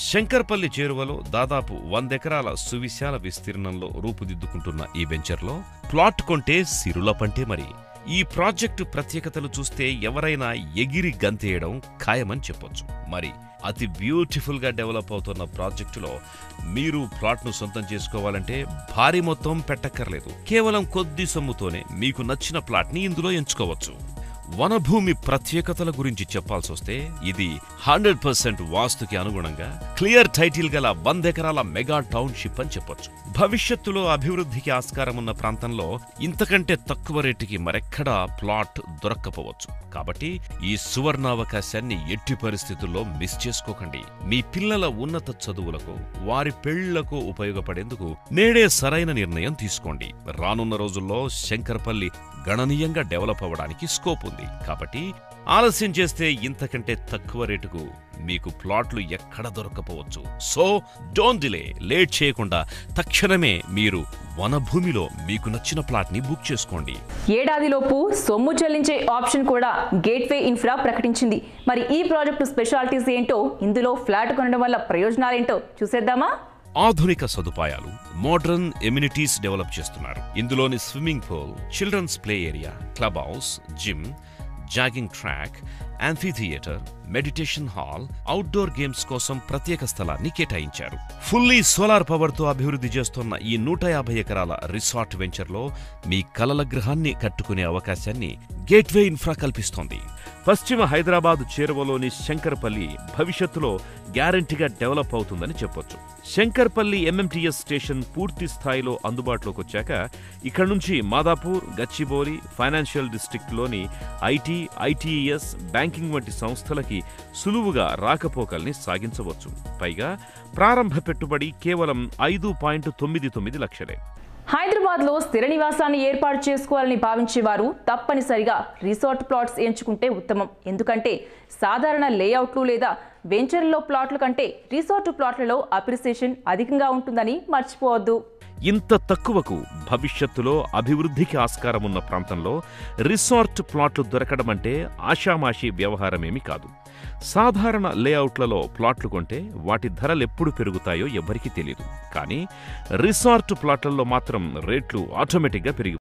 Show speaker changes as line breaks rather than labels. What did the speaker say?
శంకర్పల్లి చేరువలో దాదాపు వందెకరాల సువిశాల విస్తీర్ణంలో రూపుదిద్దుకుంటున్న ఈ వెంచర్లో ప్లాట్ కొంటే సిరుల పంటే మరి ఈ ప్రాజెక్టు ప్రత్యేకతలు చూస్తే ఎవరైనా ఎగిరి గంతేయడం ఖాయమని చెప్పొచ్చు మరి అతి బ్యూటిఫుల్ గా డెవలప్ అవుతున్న ప్రాజెక్టులో మీరు ప్లాట్ను సొంతం చేసుకోవాలంటే భారీ మొత్తం పెట్టక్కర్లేదు కేవలం కొద్ది సొమ్ముతోనే మీకు నచ్చిన ప్లాట్ని ఇందులో ఎంచుకోవచ్చు వనభూమి ప్రత్యేకతల గురించి చెప్పాల్సొస్తే ఇది హండ్రెడ్ పర్సెంట్ వాస్తుకి అనుగుణంగా క్లియర్ టైటిల్ గల వందెకరాల మెగా టౌన్షిప్ అని చెప్పొచ్చు భవిష్యత్తులో అభివృద్ధికి ఆస్కారం ఉన్న ప్రాంతంలో ఇంతకంటే తక్కువ రేటుకి మరెక్కడా ప్లాట్ దొరక్కపోవచ్చు కాబట్టి ఈ సువర్ణావకాశాన్ని ఎట్టి పరిస్థితుల్లో మిస్ చేసుకోకండి మీ పిల్లల ఉన్నత చదువులకు వారి పెళ్లకు ఉపయోగపడేందుకు నేడే సరైన నిర్ణయం తీసుకోండి రానున్న రోజుల్లో శంకర్పల్లి గణనీయంగా డెవలప్ అవ్వడానికి స్కోప్ ఉంది కాబట్టి ఆలస్యం చేస్తే ఇంతకంటే తక్కువ రేటుకు మీకు ప్లాట్లు ఎక్కడ దొరకపోవచ్చు సో డోంట్ డిలే లేట్ చేయకుండా తక్షణమే మీరు వనభూమిలో మీకు నచ్చిన ప్లాట్ని బుక్ చేసుకోండి
ఏడాదిలోపు సొమ్ము చెల్లించే ఆప్షన్ కూడా గేట్వే ఇన్ఫ్రా ప్రకటించింది మరి ఈ ప్రాజెక్టు స్పెషాలిటీస్ ఏంటో ఇందులో ఫ్లాట్ కొనడం వల్ల ప్రయోజనాలేంటో చూసేద్దామా
ఆధునిక సదుపాయాలు మోడర్న్ ఎమ్యూనిటీస్ డెవలప్ చేస్తున్నారు ఇందులోని swimming pool children's play area club house gym jogging track amphitheatre meditation hall outdoor games కోసం ప్రత్యేక స్థలాన్ని కేటాయించారు ఫుల్లీ సోలార్ పవర్ తో అభివృద్ధి చేస్తున్న ఈ నూట యాభై ఎకరాల రిసార్ట్ వెంచర్లో మీ కలల గృహాన్ని కట్టుకునే అవకాశాన్ని గేట్వే ఇన్ఫ్రా కల్పిస్తోంది పశ్చిమ హైదరాబాద్ చేరువలోని శంకర్పల్లి భవిష్యత్తులో గ్యారంటీగా డెవలప్ అవుతుందని చెప్పొచ్చు శంకర్పల్లి ఎంఎంటీఎస్ స్టేషన్ పూర్తి స్థాయిలో అందుబాటులోకి వచ్చాక ఇక్కడ నుంచి మాదాపూర్ గచ్చిబౌలి ఫైనాన్షియల్ డిస్ట్రిక్ట్లోని ఐటీ ఐటీఈఎస్ బ్యాంకింగ్ వంటి సంస్థలకి సులువుగా రాకపోకల్ని సాగించవచ్చు పైగా ప్రారంభ పెట్టుబడి కేవలం ఐదు పాయింట్ తొమ్మిది తొమ్మిది లక్షలే
హైదరాబాద్లో స్థిర నివాసాన్ని ఏర్పాటు చేసుకోవాలని భావించేవారు తప్పనిసరిగా రిసార్ట్ ప్లాట్స్ ఎంచుకుంటే ఉత్తమం ఎందుకంటే సాధారణ లేఅవుట్లు లేదా వెంచర్లో ప్లాట్ల కంటే రిసార్ట్ ప్లాట్లలో అప్రిసియేషన్ అధికంగా ఉంటుందని మర్చిపోవద్దు
ఇంత తక్కువకు భవిష్యత్తులో అభివృద్ధికి ఆస్కారం ఉన్న ప్రాంతంలో రిసార్ట్ ప్లాట్లు దొరకడం అంటే ఆషామాషీ వ్యవహారమేమీ కాదు సాధారణ లేఅవుట్లలో ప్లాట్లు కొంటే వాటి ధరలెప్పుడు పెరుగుతాయో ఎవ్వరికీ తెలియదు కానీ రిసార్ట్ ప్లాట్లలో మాత్రం రేట్లు ఆటోమేటిక్గా పెరిగి